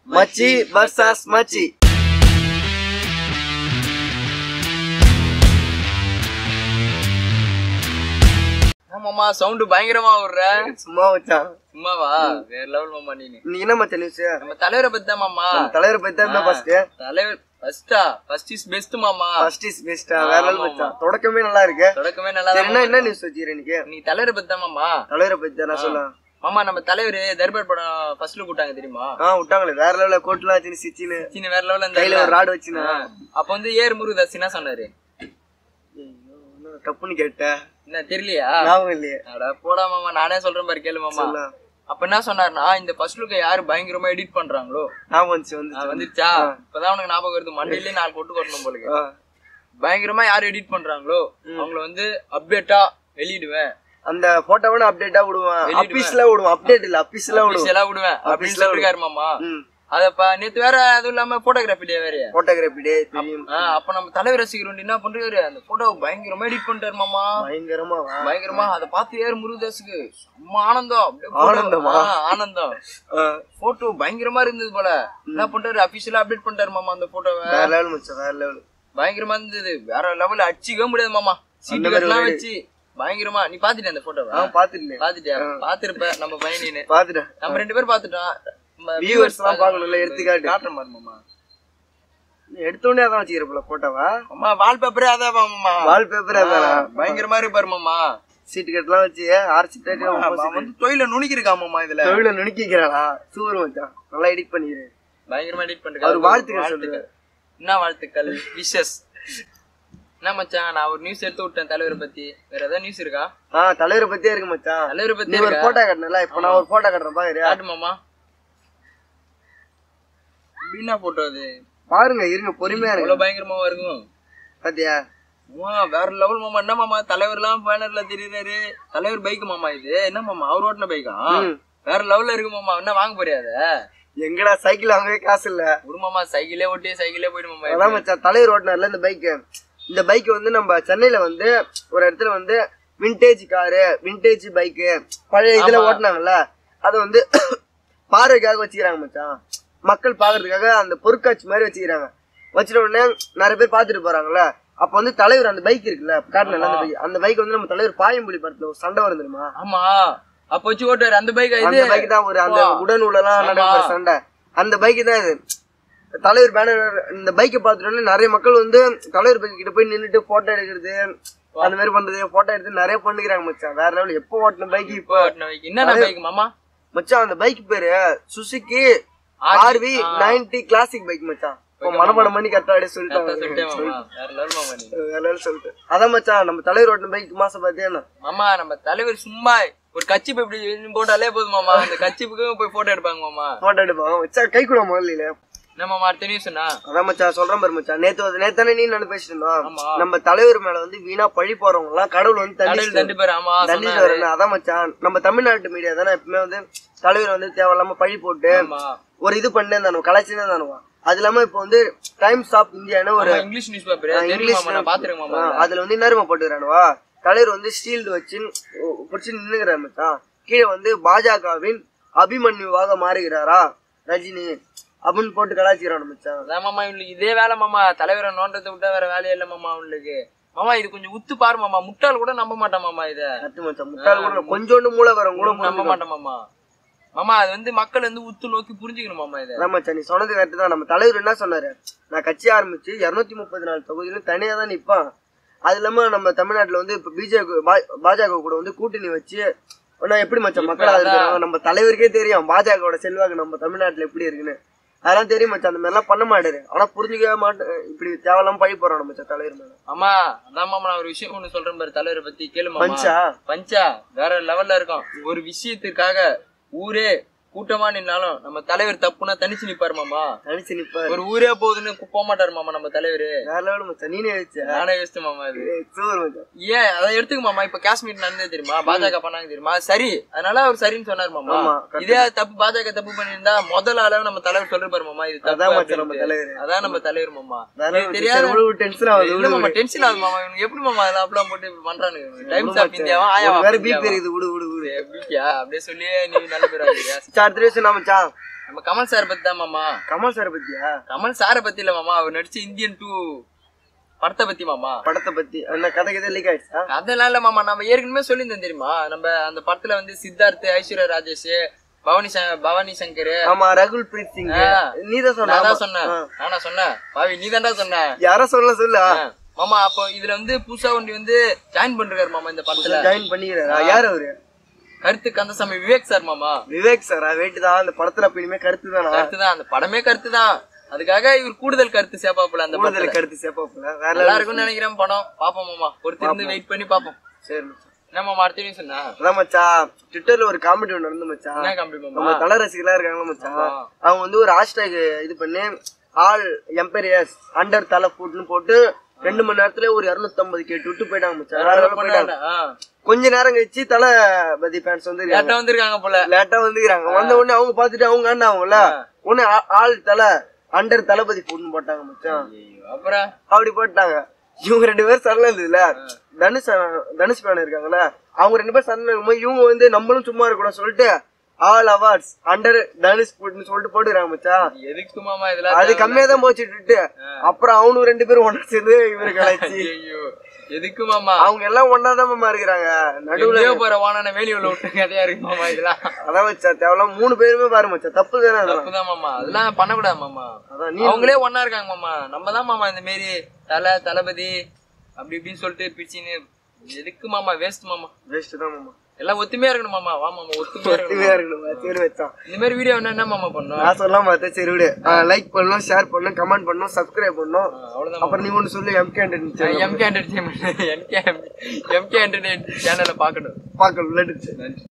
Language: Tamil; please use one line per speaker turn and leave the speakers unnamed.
மச்சி வர்சஸ் மச்சி
ஆமாமா சவுண்ட் பயங்கரமா விடுற
சும்மா மச்சான்
சும்மாவா வேற லெவல் மாமா நீனு
நீ என்ன மச்சான் நியூஸ்
நம்ம தலைவரை பத்தி தான் மாமா
தலைவரை பத்தி தான் ஃபர்ஸ்ட்
தலைவர் ஃபர்ஸ்டா ஃபர்ஸ்ட் இஸ் பெஸ்ட் மாமா
ஃபர்ஸ்ட் இஸ் பெஸ்டா வேற லெவல் மச்சான் தொடக்கமே நல்லா இருக்கு
தொடக்கமே நல்லா
சரி, என்ன என்ன நியூஸ் வச்சிருக்க இன்னைக்கு
நீ தலைவரை பத்தி தான் மாமா
தலைவரை பத்தி தான் நான் சொல்ல
மாமா நம்ம தலைவர் தர்பார் படம் ஃபர்ஸ்ட்ல கூட்டாங்க தெரியுமா
ஆ விட்டாங்களே வேற லெவல்ல கோட்லாம் வச்சு சிச்சின்னு
சின்ன வேற லெவல்ல
கையில ஒரு ராடு வச்சுனா
அப்ப வந்து ஏர் முருகதாஸ் என்ன சொன்னாரு
தப்புன்னு கேட்டேன்
என்ன தெரியலையா
ஞாபகம் இல்லையே
அட போடா மாமா நானே சொல்றேன் பாரு கேளு மாமா
சொல்லு.
அப்ப என்ன சொன்னாருன்னா இந்த ஃபர்ஸ்ட் லுக்க யாரு பயங்கரமா எடிட் பண்றாங்களோ
ஞாபகம் வந்துச்சு வந்து
அது வந்துருச்சா இப்பதான் உனக்கு ஞாபகம் வருது மண்டையிலே நாலு கொட்டு கொட்டணும் போலுக்கு
ஆ.
பயங்கரமா யாரு எடிட் பண்றாங்களோ அவங்கள வந்து அப்டேட்டா வெளியிடுவேன்
அந்த போட்டோவோட அப்டேட்டா விடுவான் அபிஸ்ல விடுவான் அப்டேட் இல்ல அபிஸ்ல விடுவான்
எல்லாம் விடுவேன் அப்படின்னு சொல்லிருக்காரு மாமா
ம்
அதப்ப நேத்து வேற அதுவும் இல்லாம போட்டோகிராஃபி டே வேற
போட்டோகிராஃபி டே தெரியும்
அப்ப நம்ம தலைவர் ரசிகர் வந்து என்ன பண்றாரு அந்த போட்டோ பயங்கரமா எடிட் பண்ணிட்டாரு மாமா
பயங்கரமா வா.
பயங்கரமா அத பார்த்து ஏறு முருகதாஸுக்கு செம்ம ஆனந்தம் அப்படியே photo-
ஆனந்தமா?
ஆ, ஆனந்தம்
ஆ.
போட்டோ பயங்கரமா இருந்தது போல என்ன பண்றாரு அபிஷியலா அப்டேட் பண்ணிட்டாரு மாமா அந்த போட்டோவை
வேற லெவல் மச்சான் வேற லெவல்
பயங்கரமா இருந்தது வேற லெவல்ல அடிச்சுக்கவே முடியாது மாமா சீட்டு எல்லாம் வச்சு பயங்கரமா நீ பாத்துட்ட அந்த போட்டோவை
ஆ பாத்துட்டேன்
பாத்துட்டியா பாத்துருப்ப நம்ம பையன் நீனு
பாத்துட்டேன்
நம்ம ரெண்டு பேரும் பாத்துட்டோம் நம்ம
வியூவர்ஸ் எல்லாம் பாக்கணும்ல எடுத்துக்காட்டு
காட்டுற மாதிரி மாமா
நீ எடுத்த உடனே அதான் வச்சுக்கிறப்பல போட்டோவா
அம்மா வால்பேப்பரே அதான் மாமா
வால் பேப்பர் அதானா
பயங்கரமா இருப்பாரு மாமா
சீட்டு கட்டெல்லாம் வச்சு ஆர்ச்சி
அவன் வந்து தொழில நுணிக்கிருக்கான் மாமா இதுல
தொழில நுணுக்கிக்கிறானா சூப்பர் மச்சான் நல்லா எடிட் பண்ணிக்கிறேன்
பயங்கரமா எடிட்
அவர்
பண்ணிருக்காரு
வாழ்த்துக்கள் சொல்லுங்க
என்ன வாழ்த்துக்கள் விஷஸ் என்ன மச்சான் நான் ஒரு நியூஸ் எடுத்து விட்டேன் தலைவரை பத்தி வேற ஏதாவது நியூஸ் இருக்கா
ஆ தலைவரை பத்தியே இருக்கு மச்சான்
தலைவரை
நீ
பத்தி
ஒரு
இருக்கா
போட்டோ கட்டணும்ல இப்ப நான் ஒரு போட்டோ கட்டுறேன் பாக்குறியா
காட்டு மாமா என்ன போட்டோ அது
பாருங்க இருங்க பொறுமையா இருங்க
எவ்வளவு பயங்கரமாவா இருக்கும்
பாத்தியா
அம்மா வேற லெவல் மாமா என்ன மாமா தலைவர் எல்லாம் பேனர்ல தெரியுறாரு தலைவர் பைக் மாமா இது என்ன மாமா அவர் ஓட்டின பைக்கா வேற லெவல்ல இருக்கு மாமா என்ன வாங்க போறியா அத
எங்கடா சைக்கிள் வாங்கவே காசு இல்ல
ஒரு மாமா சைக்கிளே ஓட்டி சைக்கிளே போயிடு மாமா
அதான் மச்சான் தலைவர் ஓட்டினார்ல இந்த பைக் இந்த பைக் வந்து நம்ம சென்னையில வந்து ஒரு இடத்துல வந்து விண்டேஜ் காரு விண்டேஜ் பைக்கு பழைய இதுல ஓட்டினாங்கல்ல அதை வந்து பார்வைக்காக வச்சுக்கிறாங்க மச்சான் மக்கள் பாக்குறதுக்காக அந்த பொருட்காட்சி மாதிரி வச்சுக்கிறாங்க வச்சிட்ட உடனே நிறைய பேர் பார்த்துட்டு போறாங்கல்ல அப்ப வந்து தலைவர் அந்த பைக் இருக்குல்ல காட்டினல அந்த பைக் அந்த பைக் வந்து நம்ம தலைவர் பாயம்புலி படத்துல ஒரு சண்டை வரும் தெரியுமா
ஆமா அப்ப வச்சு ஓட்டுவாரு அந்த பைக் இது
அந்த பைக் தான் ஒரு அந்த உடனூலெல்லாம் நடக்கிற சண்டை அந்த பைக் தான் இது தலைவர் பேனர் இந்த பைக்கை பார்த்துட்டு நிறைய மக்கள் வந்து தலைவர் பைக் கிட்ட போய் நின்னுட்டு போட்டோ எடுக்கிறது அந்த மாதிரி பண்றது போட்டோ எடுத்து நிறைய பண்ணுகிறாங்க மச்சான் வேற லெவல் எப்போ ஓட்டின பைக் இப்போ
ஓட்டுன பைக் என்னென்ன பைக் மாமா
மச்சான் அந்த பைக் பேரு Suzuki RV ninety classic bike மச்சான் இப்போ மனப்பாடம் பண்ணி கரெக்டா அப்படியே சொல்லிட்டாங்க
சொல்லிட்டேன் மாமா வேற லெவல் மாமா நீ
வேற level சொல்லிட்டு அதான் மச்சான் நம்ம தலைவர் ஓட்டின பைக் மாசம் பார்த்தேன்னா
மாமா நம்ம தலைவர் சும்மா ஒரு கச்சிப்பு இப்படி போட்டாலே போதும் மாமா அந்த கச்சிப்புக்கு போய் போட்டோ எடுப்பாங்க மாமா
போட்டோ எடுப்போம் மச்சான் கை கூட முதல்ல
என்ன மாமா அடுத்த நியூஸ் என்ன
அதான் மச்சான் சொல்றேன் பாரு மச்சான் நேத்து வந்து- நேத்தானே நீ நான் பேசிட்டு இருந்தோம்
ஆமா.
நம்ம தலைவர் மேல வந்து வீணா பழி போறவங்க எல்லாம் கடவுள் வந்து
கடல்
தண்டிச்சு
தண்டு பேர் ஆமா
தண்டிச்சு வரணும் அதான் மச்சான் நம்ம தமிழ்நாட்டு மீடியா தானே எப்பவுமே வந்து தலைவர் வந்து தேவையில்லாம பழி போட்டு
ஆமா
ஒரு இது பண்ணே தானோ கலாச்சினே தானுவா அது இல்லாம இப்போ வந்து டைம்ஸ் ஆஃப் இந்தியான்னு ஒரு
ஆமா, இங்கிலீஷ் நியூஸ் பேப்பர் தெரியும் மாமா நான் பாத்துருக்கேன் மாமா
ஆ, அதுல வந்து என்ன போட்டுக்கிறானுவா தலைவர் வந்து ஷீல்டு வச்சு பிடிச்சி நின்னுகிறார் மச்சான் கீழே வந்து பாஜகவின் அபிமன்யுவாக மாறுகிறாரா ரஜினி அப்படின்னு போட்டு கலாச்சிக்கிறானு மச்சான்
அதான் மாமா இவனுக்கு இதே வேலை மாமா தலைவரை நோண்டத்தை விட்டா வேற வேலையே இல்ல மாமா அவனுக்கு மாமா இது கொஞ்சம் உத்து பாரு மாமா முட்டாள் கூட நம்ப மாட்டான் மாமா இத
கத்து மச்சான் முட்டாள் கூட கொஞ்சோண்டு மூளை வரும் கூட
நம்ப மாட்டான் மாமா மாமா அது வந்து மக்கள் வந்து உத்து நோக்கி புரிஞ்சுக்கணும் மாமா இத
அதான் மச்சான் நீ சொன்னது கரெக்ட் தான் நம்ம தலைவர் என்ன சொன்னாரு நான் கட்சி ஆரம்பிச்சு இருநூத்தி முப்பது நாலு தொகுதியிலும் தனியா தான் நிப்பான் அது இல்லாம நம்ம தமிழ்நாட்டுல வந்து இப்ப பிஜேபி பாஜக கூட வந்து கூட்டணி வச்சு ஆனா எப்படி மச்சான் மக்கள் ஆதரிக்கிறாங்க நம்ம தலைவருக்கே தெரியும் பாஜகவோட செல்வாக்கு நம்ம தமிழ்நாட்டுல எப்படி இருக்குன்னு அதெல்லாம் தெரியும் மச்சான் அந்த மாதிரிலாம் பண்ண மாட்டாரு ஆனா புரிஞ்சுக்கவே மாட்டேன் இப்படி தேவையில்லாம பழி போறோம் நம்ம மச்சான் தலைவர் மேல
ஆமா அதான் மாமா நான் ஒரு விஷயம் ஒண்ணு சொல்றேன் பாரு தலைவரை பத்தி கேளு மாமா
பஞ்சா
பஞ்சா வேற லெவல்ல இருக்கும் ஒரு விஷயத்துக்காக ஊரே கூட்டமா நின்னாலும் நம்ம தலைவர் தப்புனா தனிச்சு நிப்பாரு மாமா
தனிச்சு நிப்ப
ஒரு ஊரே போகுதுன்னு போக மாட்டாரு மாமா நம்ம தலைவர்
வேற லெவல் மச்சான் நீனே வச்ச
நானே யோசிச்சேன் மாமா அது
சூப்பர் மச்சான்
ஏன் அதை எடுத்துக்க மாமா இப்ப காஷ்மீர் நடந்தது தெரியுமா பாஜக பண்ணாங்க தெரியுமா அது சரி அதனால அவர் சரின்னு சொன்னார் மாமா
ஆமா,
இதே தப்பு பாஜக தப்பு பண்ணியிருந்தா முதல் அளவு நம்ம தலைவர் சொல்லிருப்பாரு மாமா இது தப்பு
அதான் மச்சான் நம்ம
அப்படின்ட்டு.
தலைவர்
அதான் நம்ம தலைவர் மாமா
வேற
இது
level
தெரியாத
மச்சான், இவ்வளவு டென்ஷன் ஆகுது
இல்ல மாமா டென்ஷன் ஆகுது மாமா இவனுக்கு எப்படி மாமா அதெல்லாம் அப்படிலாம் போட்டு இப்படி பண்றானுங்க டைம்ஸ் ஆஃப் இந்தியாவா ஆயா
வேற பிபி இருக்குது விடு விடு விடு
பிபியா அப்படியே சொல்லி நீ நல்ல பேர் ஆகிறியா
மச்சான், அடுத்த விஷயம் என்ன மச்சான்
நம்ம கமல் சார் பத்தி தான் மாமா
கமல் சார் பத்தியா
கமல் சாரை பத்தி இல்ல மாமா அவர் நடிச்ச இந்தியன் டூ படத்தை பத்தி மாமா
படத்தை பத்தி அந்த கதை கதை லீக் ஆயிடுச்சா
அதெல்லாம் இல்ல மாமா நம்ம ஏற்கனவே சொல்லியிருந்தோம் தெரியுமா நம்ம அந்த படத்துல வந்து சித்தார்த் ஐஸ்வர்யா ராஜேஷ் பவானி ச- பவானி சங்கர்
ஆமா ரகுல் பிரீத் சிங்
ஆ.
நீதான் சொன்ன
நான் தான்
ஆமா.
சொன்னேன்
ஆ.
நானா சொன்னேன் பாவி நீ தான்டா சொன்ன
யாரோ சொல்ல சொல்லு
ஆ. மாமா அப்போ இதுல வந்து புதுசா ஒண்டி வந்து ஜாயின் பண்றாரு மாமா இந்த படத்துல
ஜாயின் பண்ணிக்கிறாரா யார் அவரு
கருத்து கந்தசாமி விவேக் சார் மாமா
விவேக் சாரா வெயிட் தான் அந்த படத்துல அப்ப இனிமே கருத்து தானா
கருத்து தான் அந்த படமே கருத்து தான் அதுக்காக இவர் கூடுதல் கருத்து சேர்ப்பாப்புல அந்த படத்துல
கூடுதல் கருத்து சேப்பாப்புல வேற
நல்லா இருக்கும்னு நினைக்கிறேன் படம் பாப்போம் மாமா பொறுத்து இருந்து வெயிட் பண்ணி பாப்போம்
சரி மச்சான்.
என்ன மாமா அடுத்த நியூஸ் என்ன
அதான் மச்சான் ட்விட்டர்ல ஒரு காமெடி ஒன்று நடந்து மச்சான்
என்ன காமெடி மாமா
நம்ம தல ரசிகர்களா இருக்காங்க மச்சான்
ஆமா.
அவங்க வந்து ஒரு ஹேஷ்டேக் இது பண்ணி ஆல் எம்பரியர்ஸ் அண்டர் தலை ஃபுட்னு போட்டு ரெண்டு மணி நேரத்துல ஒரு 250 கேட்டு விட்டு போயிட்டாங்க மச்சான் வேற level போயிட்டாங்க
ஆ.
கொஞ்ச நேரம் கழிச்சு தலபதி ஃபேன்ஸ் வந்து
லேட்டா வந்திருக்காங்க போல
லேட்டா வந்துக்கிறாங்க வந்த உடனே அவங்க பாத்துட்டு அவங்க ஆண்டாங்கல்ல உடனே ஆ- ஆள் தலை அண்டர் தளபதி ஃபுட்னு போட்டாங்க மச்சான்
ஐயோ, அப்புறம்
அப்படி போட்டாங்க இவங்க ரெண்டு பேரும் சரணம் இருந்ததுல தனுஷ் அண்ணா- தனுஷ் பேன் இருக்காங்கல்ல அவங்க ரெண்டு பேரும் சரணம் இருக்கும்போது இவங்க வந்து நம்மளும் சும்மா இருக்கக்கூடாது சொல்லிட்டு ஆல் அவார்ட்ஸ் அண்டர் தனுஷ் ஃபுட்னு சொல்லிட்டு போட்டுக்கிறாங்க மச்சான்
எதுக்கு மாமா இதெல்லாம்
அது கம்மியா தான் போச்சுட்டு அப்புறம் அவனும் ரெண்டு பேரும் ஒண்ணா சேர்ந்து இவரு கலாய்ச்சி
ஐயோ எதுக்கு மாமா
அவங்க எல்லாம் ஒன்னாதான் மாமா இருக்கிறாங்க நடுவுல
எங்கேயோ போற வானான வேலி உள்ள விட்டு கதையா இருக்கு மாமா இதெல்லாம்
அதான் வச்சா தேவலாம் மூணு பேருமே பாரு மச்சான் தப்பு தானே அதெல்லாம்
தப்புதான் மாமா அதெல்லாம் பண்ணக்கூடாது மாமா
அதான் நீ
அவங்களே ஒன்னா இருக்காங்க மாமா நம்ம தான் மாமா இந்த மாரி தலை தளபதி அப்படி இப்படின்னு சொல்லிட்டு பிடிச்சின்னு எதுக்கு மாமா வேஸ்ட் மாமா
வேஸ்ட் தான் மாமா
எல்லாம் ஒத்துமையா இருக்கணும் மாமா வா மாமா ஒத்துமையா இருக்கணும்
ஒத்துமையா இருக்கணும் சரி வச்சான்
இந்த மாதிரி வீடியோ என்ன என்ன மாமா பண்ணும்
நான் சொல்ல மாட்டேன் சரி விடு லைக் பண்ணணும் ஷேர் பண்ணணும் கமெண்ட் பண்ணணும் சப்ஸ்கிரைப் பண்ணணும்
அவ்வளவுதான்
அப்புறம் நீ ஒண்ணு சொல்லு MK entertainment
MK entertainment MK MK entertain சேனலை பார்க்கணும்
பார்க்கணும் லட்டு
நன்றி